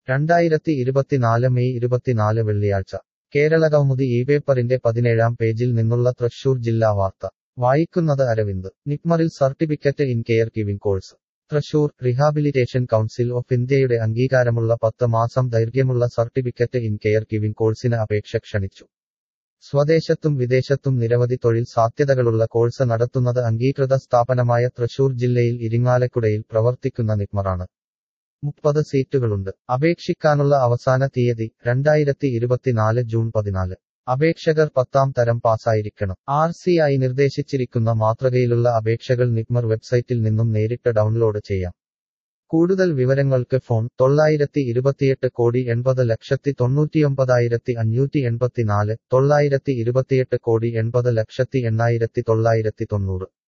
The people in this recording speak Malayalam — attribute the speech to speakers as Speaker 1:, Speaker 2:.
Speaker 1: രണ്ടായിരത്തി ഇരുപത്തിനാല് മെയ് ഇരുപത്തിനാല് വെള്ളിയാഴ്ച കേരളകൗമുദി ഈ പേപ്പറിന്റെ പതിനേഴാം പേജിൽ നിന്നുള്ള തൃശൂർ ജില്ലാ വാർത്ത വായിക്കുന്നത് അരവിന്ദ് നിക്മറിൽ certificate in care giving course Thrissur rehabilitation council of ഇന്ത്യയുടെ അംഗീകാരമുള്ള പത്ത് മാസം ദൈർഘ്യമുള്ള സർട്ടിഫിക്കറ്റ് ഇൻ കെയർ ഗിവിംഗ് കോഴ്സിന് അപേക്ഷ ക്ഷണിച്ചു സ്വദേശത്തും വിദേശത്തും നിരവധി തൊഴിൽ സാധ്യതകളുള്ള കോഴ്സ് നടത്തുന്നത് അംഗീകൃത സ്ഥാപനമായ തൃശൂർ ജില്ലയിൽ ഇരിങ്ങാലക്കുടയിൽ പ്രവർത്തിക്കുന്ന നിക്മറാണ് മുപ്പത് സീറ്റുകളുണ്ട് അപേക്ഷിക്കാനുള്ള അവസാന തീയതി രണ്ടായിരത്തി ഇരുപത്തിനാല് ജൂൺ പതിനാല് അപേക്ഷകർ പത്താം തരം പാസ്സായിരിക്കണം ആർ സി ഐ നിർദ്ദേശിച്ചിരിക്കുന്ന മാതൃകയിലുള്ള അപേക്ഷകൾ നിക്മർ വെബ്സൈറ്റിൽ നിന്നും നേരിട്ട് ഡൗൺലോഡ് ചെയ്യാം കൂടുതൽ വിവരങ്ങൾക്ക് ഫോൺ തൊള്ളായിരത്തി ഇരുപത്തിയെട്ട് കോടി എൺപത് ലക്ഷത്തി തൊണ്ണൂറ്റിയൊമ്പതായിരത്തി അഞ്ഞൂറ്റി എൺപത്തിനാല് തൊള്ളായിരത്തി ഇരുപത്തിയെട്ട് കോടി എൺപത് ലക്ഷത്തി എണ്ണായിരത്തി തൊള്ളായിരത്തി തൊണ്ണൂറ്